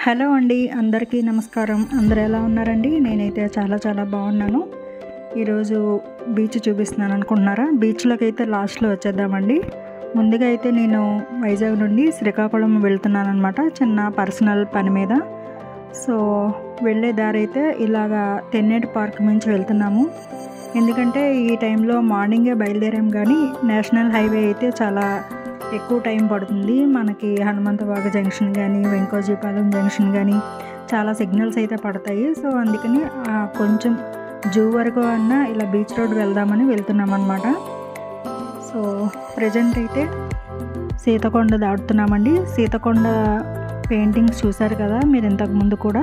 Hello అండి అందరికీ నమస్కారం అందరు ఎలా ఉన్నారండి నేనైతే చాలా చాలా బాగున్నాను ఈరోజు బీచ్ చూపిస్తున్నాను అనుకుంటున్నారా బీచ్లోకి అయితే లాస్ట్లో వచ్చేద్దామండి ముందుగా అయితే నేను వైజాగ్ నుండి శ్రీకాకుళం వెళ్తున్నాను అనమాట చిన్న పర్సనల్ పని మీద సో వెళ్ళే దారి అయితే ఇలాగా తెన్నేటి పార్క్ నుంచి వెళ్తున్నాము ఎందుకంటే ఈ టైంలో మార్నింగే బయలుదేరాం కానీ నేషనల్ హైవే అయితే చాలా ఎక్కువ టైం పడుతుంది మనకి హనుమంతవాగ జంక్షన్ కానీ వెంకోజీపాలెం జంక్షన్ కానీ చాలా సిగ్నల్స్ అయితే పడతాయి సో అందుకని ఆ కొంచెం జూ వరకు అన్నా ఇలా బీచ్ రోడ్ వెళ్దామని వెళ్తున్నాం అనమాట సో ప్రజెంట్ అయితే సీతకొండ దాటుతున్నామండి సీతకొండ పెయింటింగ్స్ చూసారు కదా మీరు ఇంతకు ముందు కూడా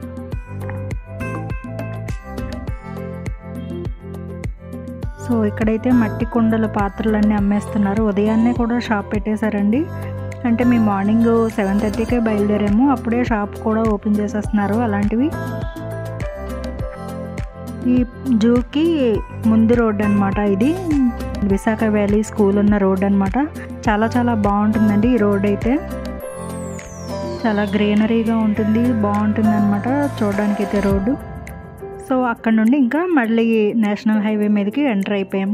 సో ఇక్కడైతే మట్టి కుండల పాత్రలన్నీ అమ్మేస్తున్నారు ఉదయాన్నే కూడా షాప్ పెట్టేశారండి అంటే మేము మార్నింగ్ సెవెన్ థర్టీకే బయలుదేరాము అప్పుడే షాప్ కూడా ఓపెన్ చేసేస్తున్నారు అలాంటివి ఈ జూకి ముందు రోడ్ అనమాట ఇది విశాఖ వ్యాలీ స్కూల్ ఉన్న రోడ్ అనమాట చాలా చాలా బాగుంటుందండి ఈ రోడ్ అయితే చాలా గ్రీనరీగా ఉంటుంది బాగుంటుంది అనమాట చూడడానికి అయితే రోడ్డు సో అక్కడ నుండి ఇంకా మళ్ళీ నేషనల్ హైవే మీదకి ఎంటర్ అయిపోయాము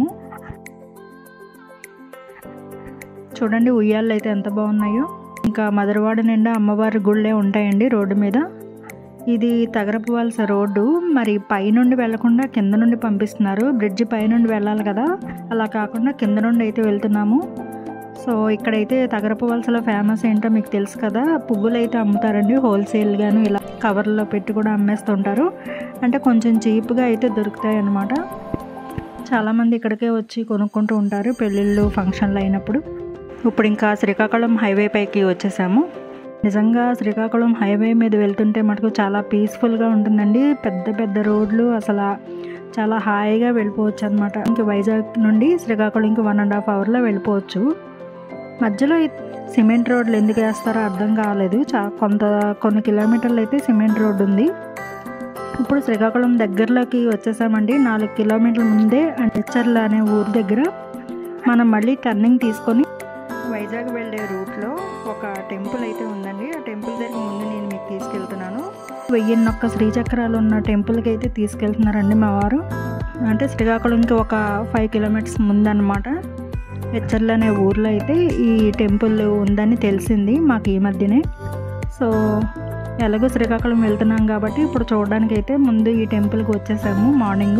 చూడండి ఉయ్యాళ్ళు అయితే ఎంత బాగున్నాయో ఇంకా మధురవాడ నిండా అమ్మవారి గుళ్ళే ఉంటాయండి రోడ్డు మీద ఇది తగరపు వలస రోడ్డు మరి పైనుండి వెళ్లకుండా కింద నుండి పంపిస్తున్నారు బ్రిడ్జి పైనుండి వెళ్ళాలి కదా అలా కాకుండా కింద నుండి అయితే వెళ్తున్నాము సో ఇక్కడైతే తగరపు వలసలో ఫేమస్ ఏంటో మీకు తెలుసు కదా పువ్వులు అయితే అమ్ముతారండి హోల్సేల్గాను ఇలా కవర్లో పెట్టి కూడా అమ్మేస్తుంటారు అంటే కొంచెం చీప్గా అయితే దొరుకుతాయి అన్నమాట చాలామంది ఇక్కడికే వచ్చి కొనుక్కుంటూ ఉంటారు పెళ్ళిళ్ళు ఫంక్షన్లు అయినప్పుడు ఇప్పుడు ఇంకా శ్రీకాకుళం హైవే పైకి వచ్చేసాము నిజంగా శ్రీకాకుళం హైవే మీద వెళ్తుంటే మటుకు చాలా పీస్ఫుల్గా ఉంటుందండి పెద్ద పెద్ద రోడ్లు అసలు చాలా హాయిగా వెళ్ళిపోవచ్చు అనమాట ఇంక వైజాగ్ నుండి శ్రీకాకుళం ఇంక వన్ అండ్ హాఫ్ అవర్లో వెళ్ళిపోవచ్చు మధ్యలో ఈ సిమెంట్ రోడ్లు ఎందుకు వేస్తారో అర్థం కాలేదు చా కొంత కొన్ని కిలోమీటర్లు అయితే సిమెంట్ రోడ్డు ఉంది ఇప్పుడు శ్రీకాకుళం దగ్గరలోకి వచ్చేసామండి నాలుగు కిలోమీటర్ల ముందే అంటెచ్చర్ల అనే ఊరు దగ్గర మనం మళ్ళీ టర్నింగ్ తీసుకొని వైజాగ్ వెళ్ళే రూట్లో ఒక టెంపుల్ అయితే ఉందండి ఆ టెంపుల్ దగ్గర ముందు నేను మీకు తీసుకెళ్తున్నాను వెయ్యిన్నొక్క శ్రీచక్రాలు ఉన్న టెంపుల్కి అయితే తీసుకెళ్తున్నారండి మా వారు అంటే శ్రీకాకుళంకి ఒక ఫైవ్ కిలోమీటర్స్ ముందన్నమాట హెచ్చర్లు అనే ఊర్లో అయితే ఈ టెంపుల్ ఉందని తెలిసింది మాకు ఈ మధ్యనే సో ఎలాగో శ్రీకాకుళం వెళ్తున్నాం కాబట్టి ఇప్పుడు చూడడానికి అయితే ముందు ఈ టెంపుల్కి వచ్చేసాము మార్నింగ్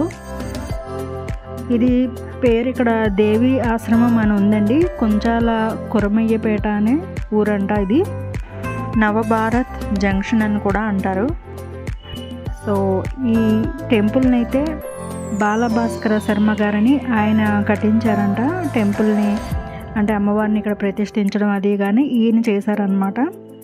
ఇది పేరు ఇక్కడ దేవి ఆశ్రమం అని ఉందండి కొంచాల కురమయ్యపేట అనే ఊరంట ఇది నవభారత్ జంక్షన్ అని కూడా అంటారు సో ఈ టెంపుల్ని అయితే బాలభాస్కర శర్మ గారని ఆయన కట్టించారంట టెంపుల్ని అంటే అమ్మవారిని ఇక్కడ ప్రతిష్ఠించడం అది కానీ ఈయన చేశారనమాట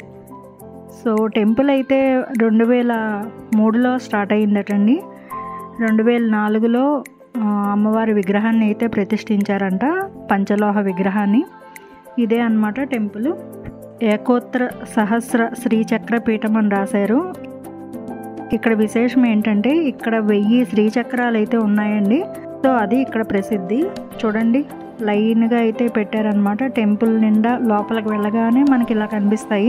సో టెంపుల్ అయితే రెండు వేల మూడులో స్టార్ట్ అయిందటండి రెండు వేల నాలుగులో అమ్మవారి విగ్రహాన్ని అయితే ప్రతిష్ఠించారంట పంచలోహ విగ్రహాన్ని ఇదే అన్నమాట టెంపుల్ ఏకోత్ర సహస్ర శ్రీచక్ర పీఠం అని రాశారు ఇక్కడ విశేషం ఏంటంటే ఇక్కడ వెయ్యి శ్రీచక్రాలు అయితే ఉన్నాయండి సో అది ఇక్కడ ప్రసిద్ధి చూడండి లైన్గా అయితే పెట్టారనమాట టెంపుల్ నిండా లోపలికి వెళ్ళగానే మనకి ఇలా కనిపిస్తాయి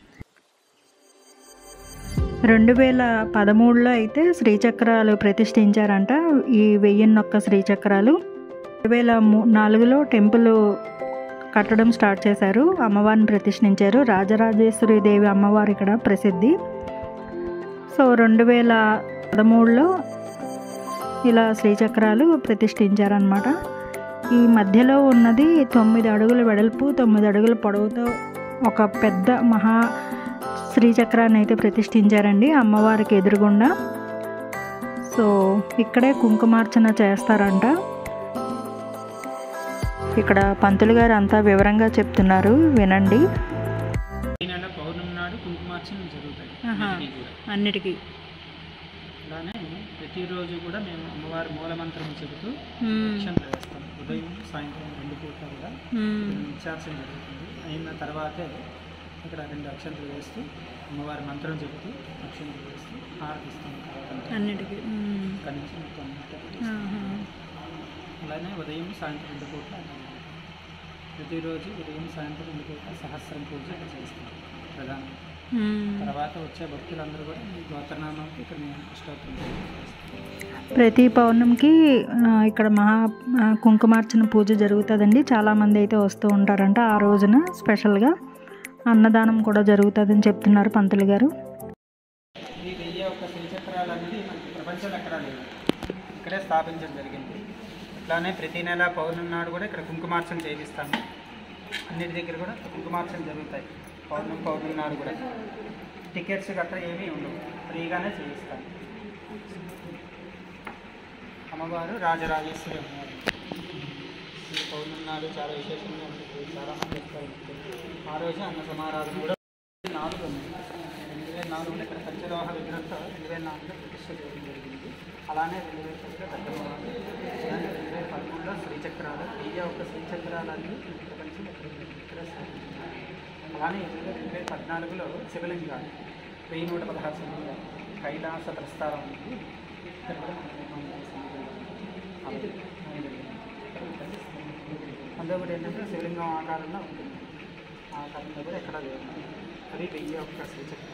రెండు వేల పదమూడులో అయితే శ్రీచక్రాలు ప్రతిష్ఠించారంట ఈ వెయ్యిన్నొక్క శ్రీచక్రాలు రెండు వేల నాలుగులో టెంపుల్ కట్టడం స్టార్ట్ చేశారు అమ్మవారిని ప్రతిష్ఠించారు రాజరాజేశ్వరి దేవి అమ్మవారు ఇక్కడ ప్రసిద్ధి సో రెండు వేల పదమూడులో ఇలా శ్రీచక్రాలు ప్రతిష్ఠించారనమాట ఈ మధ్యలో ఉన్నది తొమ్మిది అడుగుల వెడల్పు తొమ్మిది అడుగుల పొడవుతో ఒక పెద్ద మహా శ్రీచక్రాన్ని అయితే ప్రతిష్ఠించారండి అమ్మవారికి ఎదురుగుండా సో ఇక్కడే కుంకుమార్చన చేస్తారంట ఇక్కడ పంతులు గారు అంతా వివరంగా చెప్తున్నారు వినండి ఈ నెల పౌర్ణమి నాడు కుంకుమార్చన జరుగుతాయి ఆహా. అన్నిటికీ కూడా అన్నిటికీ అలానే ప్రతిరోజు కూడా మేము అమ్మవారి మూలమంత్రం చెబుతూ అక్షంతలు వేస్తాం ఉదయం సాయంత్రం రెండు పూట కూడా నిత్యార్చన జరుగుతుంది అయిన తర్వాతే ఇక్కడ రెండు అక్షంతలు వేస్తూ అమ్మవారి మంత్రం చెబుతూ అక్షంతలు వేస్తూ హారతిస్తాం అన్నిటికీ ఇక్కడి నుంచి మొత్తం అంతా అలానే ఉదయం సాయంత్రం రెండు పూట ప్రతిరోజు ఉదయం సాయంత్రం రెండు పూట సహస్రం పూజ చేస్తాం ప్రధానంగా తర్వాత వచ్చే భక్తులందరూ కూడా ఈ గోత్రనామానికి ఇక్కడ మేము అష్టోత్తరం చేస్తాం. ప్రతి పౌర్ణమికి ఆ, ఇక్కడ మహా ఆ, కుంకుమార్చన పూజ జరుగుతుందండి చాలామంది అయితే వస్తూ ఉంటారంట ఆ రోజున స్పెషల్గా అన్నదానం కూడా జరుగుతుందని చెప్తున్నారు పంతులు గారు ఈ వెయ్యి ఒక్క శ్రీచక్రాలు అనేది మనకి ప్రపంచంలో ఎక్కడా లేదు ఇక్కడే స్థాపించడం జరిగింది అట్లానే ప్రతి నెల పౌర్ణమి నాడు కూడా ఇక్కడ కుంకుమార్చన చేయిస్తాము అన్నిటి దగ్గర కూడా కుంకుమార్చన జరుగుతాయి పౌర్ణమి పౌర్ణమి నాడు కూడా టికెట్స్ గట్రా ఏమీ ఉండవు ఫ్రీగానే చేయిస్తాం అమ్మవారు రాజరాజేశ్వరి అమ్మవారు ఈ పౌర్ణమి నాడు చాలా విశేషంగా ఉంటుంది చాలామంది వస్తారు ఆ రోజు అన్న సమారాధన కూడా నాలుగు ఉంది రెండు వేల నాలుగులో ఇక్కడ పంచలోహ విగ్రహంతో రెండు వేల నాలుగులో ప్రతిష్ట చేయడం జరిగింది అలానే రెండు వేల పదిలో పెద్దవాళ్ళు అలానే రెండు వేల పదమూడులో శ్రీచక్రాలు వెయ్యి ఒక్క శ్రీచక్రాలన్నీ ప్రపంచం ఇక్కడ స్థాపించారు. అలానే ఎదురుగా రెండు వేల పద్నాలుగులో శివలింగాలు వెయ్యి నూట పదహారు శివలింగాలు కైలాస ప్రస్తారం ఉంది ఇక్కడ కూడా మనకి నిర్మాణం చేసిన అందులో కూడా ఏంటంటే శివలింగం ఆకారంలో ఉంటుంది ఆ ఆకారంలో కూడా ఎక్కడ లేదు అది వెయ్యి ఒక్క శ్రీచక్రం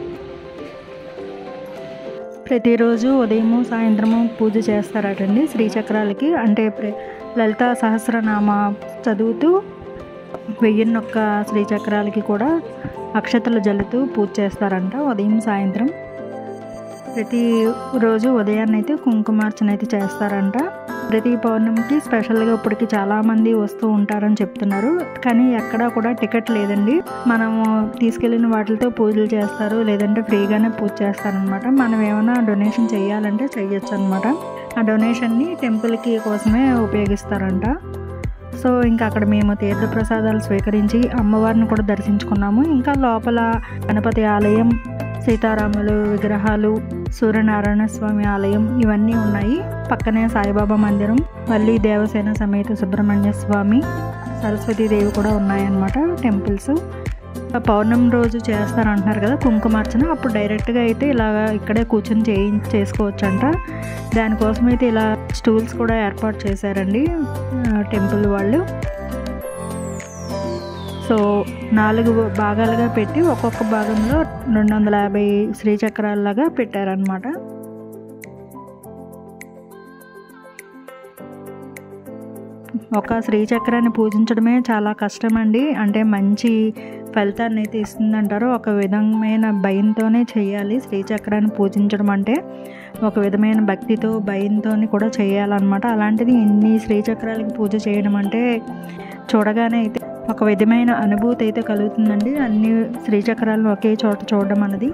ప్రతిరోజు ఉదయము సాయంత్రము పూజ చేస్తారటండి శ్రీచక్రాలకి అంటే ప్ర- లలితా సహస్రనామ చదువుతూ వెయ్యిన్నొక్క శ్రీచక్రాలకి కూడా అక్షతలు జల్లుతూ పూజ చేస్తారంట ఉదయం సాయంత్రం ప్రతి రోజు ఉదయాన్నే అయితే కుంకుమార్చన అయితే చేస్తారంట ప్రతి పౌర్ణమికి స్పెషల్గా ఇప్పటికి చాలామంది వస్తూ ఉంటారని చెప్తున్నారు కానీ ఎక్కడా కూడా టికెట్ లేదండి మనము తీసుకెళ్ళిన వాటితో పూజలు చేస్తారు లేదంటే ఫ్రీగానే పూజ చేస్తారనమాట మనం ఏమైనా డొనేషన్ చేయాలంటే చెయ్యొచ్చు అనమాట ఆ డొనేషన్ని టెంపుల్కి కోసమే ఉపయోగిస్తారంట సో ఇంకా అక్కడ మేము తీర్థ ప్రసాదాలు స్వీకరించి అమ్మవారిని కూడా దర్శించుకున్నాము ఇంకా లోపల గణపతి ఆలయం సీతారాములు విగ్రహాలు సూర్యనారాయణ స్వామి ఆలయం ఇవన్నీ ఉన్నాయి పక్కనే సాయిబాబా మందిరం మళ్ళీ దేవసేన సమేత సుబ్రహ్మణ్య స్వామి సరస్వతీదేవి కూడా ఉన్నాయన్నమాట టెంపుల్స్ పౌర్ణమి రోజు చేస్తారంటున్నారు కదా కుంకుమార్చన అప్పుడు డైరెక్ట్గా అయితే ఇలాగ ఇక్కడే కూర్చొని చేయి చేసుకోవచ్చు అంట దానికోసం అయితే ఇలా స్టూల్స్ కూడా ఏర్పాటు చేశారండి ఆ, టెంపుల్ వాళ్ళు సో నాలుగు భాగాలుగా పెట్టి ఒక్కొక్క భాగంలో రెండు వందల యాభై శ్రీచక్రాల్లాగా పెట్టారనమాట ఒక శ్రీచక్రాన్ని పూజించడమే చాలా కష్టం అండి అంటే మంచి ఫలితాన్ని అయితే ఇస్తుందంటారు ఒక విధమైన భయంతోనే చేయాలి శ్రీచక్రాన్ని పూజించడం అంటే ఒక విధమైన భక్తితో భయంతో కూడా చేయాలన్నమాట అలాంటిది ఇన్ని శ్రీచక్రాలకి పూజ చేయడం అంటే చూడగానే అయితే ఒక విధమైన అనుభూతి అయితే కలుగుతుందండి అన్ని శ్రీచక్రాలను ఒకే చోట చూడడం అన్నది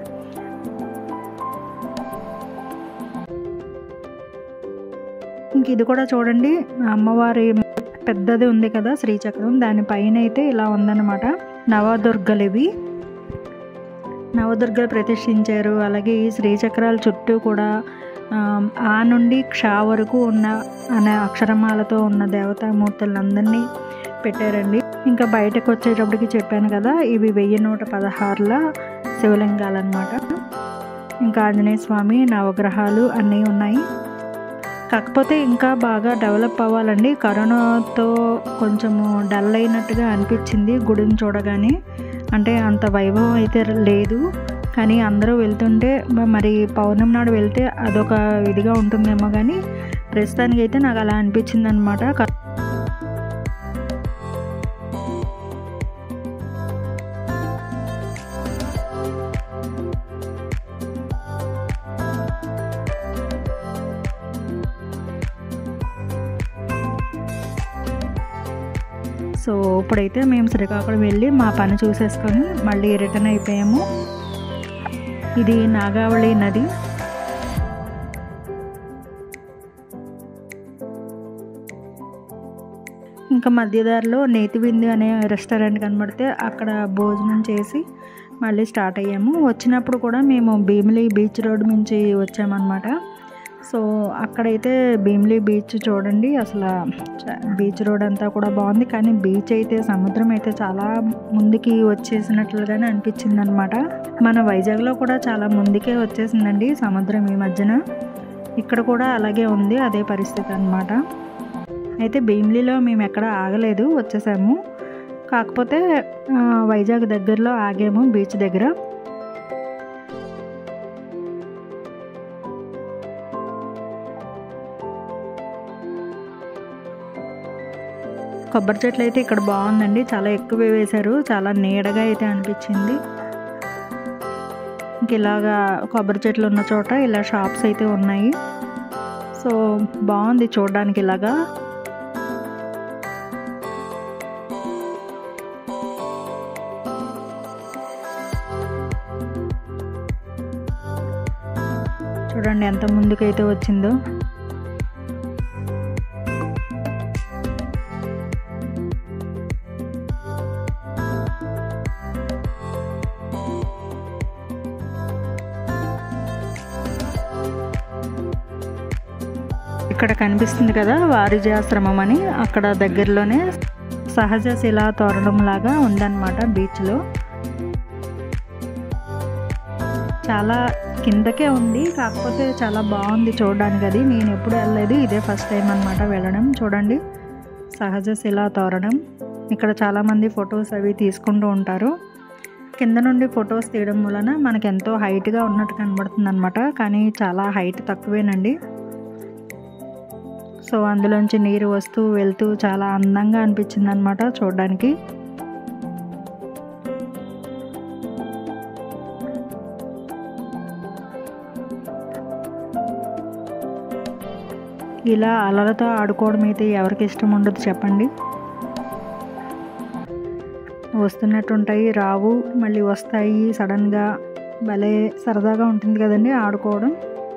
ఇంక ఇది కూడా చూడండి అమ్మవారి పెద్దది ఉంది కదా శ్రీచక్రం దానిపైన అయితే ఇలా ఉందన్నమాట నవదుర్గలు ఇవి నవదుర్గలు ప్రతిష్ఠించారు అలాగే ఈ శ్రీచక్రాల చుట్టూ కూడా ఆ, ఆ నుండి క్ష వరకు ఉన్న అనే అక్షరమాలతో ఉన్న దేవతామూర్తులందరినీ పెట్టారండి ఇంకా బయటకు వచ్చేటప్పటికి చెప్పాను కదా ఇవి వెయ్యి నూట పదహారుల శివలింగాలు అనమాట ఇంకా ఆంజనేయ స్వామి నవగ్రహాలు అన్నీ ఉన్నాయి కాకపోతే ఇంకా బాగా డెవలప్ అవ్వాలండి కరోనాతో కొంచెము డల్ అయినట్టుగా అనిపించింది గుడిని చూడగానే అంటే అంత వైభవం అయితే లేదు కానీ అందరూ వెళ్తుంటే మ- మరి పౌర్ణమి నాడు వెళ్తే అదొక ఇదిగా ఉంటుందేమో కానీ ప్రస్తుతానికి అయితే నాకు అలా అనిపించింది అనమాట సో ఇప్పుడైతే మేము శ్రీకాకుళం వెళ్ళి మా పని చూసేసుకొని మళ్ళీ రిటర్న్ అయిపోయాము ఇది నాగావళి నది ఇంకా మధ్యదారిలో నేతివింది అనే రెస్టారెంట్ కనబడితే అక్కడ భోజనం చేసి మళ్ళీ స్టార్ట్ అయ్యాము వచ్చినప్పుడు కూడా మేము భీమిలి బీచ్ రోడ్ నుంచి వచ్చామన్నమాట సో అక్కడైతే భీమిలి బీచ్ చూడండి అసలు చ- బీచ్ రోడ్ అంతా కూడా బాగుంది కానీ బీచ్ అయితే సముద్రం అయితే చాలా ముందుకి వచ్చేసినట్లుగానే అనిపించింది అనమాట మన వైజాగ్లో కూడా చాలా ముందుకే వచ్చేసిందండి సముద్రం ఈ మధ్యన ఇక్కడ కూడా అలాగే ఉంది అదే పరిస్థితి అన్నమాట అయితే భీమిలిలో మేము ఎక్కడ ఆగలేదు వచ్చేసాము కాకపోతే ఆ, వైజాగ్ దగ్గరలో ఆగాము బీచ్ దగ్గర కొబ్బరి చెట్లు అయితే ఇక్కడ బాగుందండి చాలా ఎక్కువ వేశారు చాలా నీడగా అయితే అనిపించింది ఇంక ఇలాగా కొబ్బరి చెట్లు ఉన్న చోట ఇలా షాప్స్ అయితే ఉన్నాయి సో బాగుంది చూడడానికి ఇలాగా చూడండి ఎంత ముందుకైతే వచ్చిందో ఇక్కడ కనిపిస్తుంది కదా వారిజాశ్రమం అని అక్కడ దగ్గరలోనే సహజ శిలా తోరణం లాగా ఉందన్నమాట బీచ్లో చాలా కిందకే ఉంది కాకపోతే చాలా బాగుంది చూడడానికి అది నేను ఎప్పుడు వెళ్ళలేదు ఇదే ఫస్ట్ టైం అనమాట వెళ్ళడం చూడండి సహజ శిలా తోరణం ఇక్కడ చాలామంది ఫొటోస్ అవి తీసుకుంటూ ఉంటారు కింద నుండి ఫొటోస్ తీయడం వలన మనకి ఎంతో హైట్గా ఉన్నట్టు కనబడుతుంది అనమాట కానీ చాలా హైట్ తక్కువేనండి సో అందులోంచి నీరు వస్తూ వెళ్తూ చాలా అందంగా అనిపించింది అనమాట చూడడానికి ఇలా అలలతో ఆడుకోవడం అయితే ఎవరికి ఇష్టం ఉండదు చెప్పండి వస్తున్నట్టుంటాయి రావు మళ్ళీ వస్తాయి సడన్గా భలే సరదాగా ఉంటుంది కదండి ఆడుకోవడం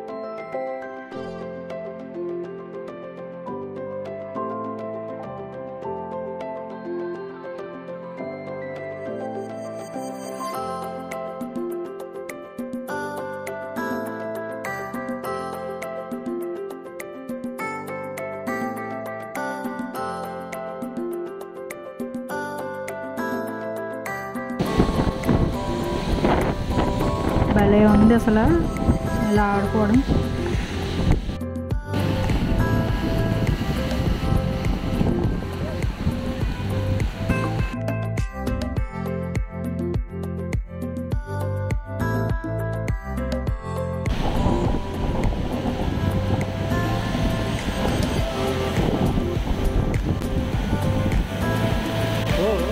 భలే ఉంది అసలు ఇలా ఆడుకోవడం ఓ ఓ.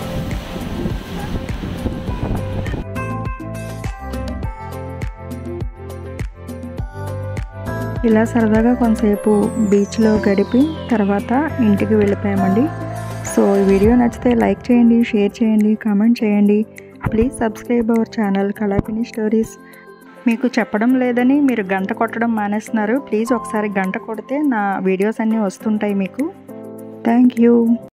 ఇలా సరదాగా కొంతసేపు బీచ్లో గడిపి తర్వాత ఇంటికి వెళ్ళిపోయామండి సో ఈ వీడియో నచ్చితే లైక్ చేయండి షేర్ చేయండి కామెంట్ చేయండి please subscribe our channel Kalapini stories మీకు చెప్పడం లేదని మీరు గంట కొట్టడం మానేస్తున్నారు ప్లీజ్ ఒకసారి గంట కొడితే నా వీడియోస్ అన్నీ వస్తుంటాయి మీకు థ్యాంక్ యూ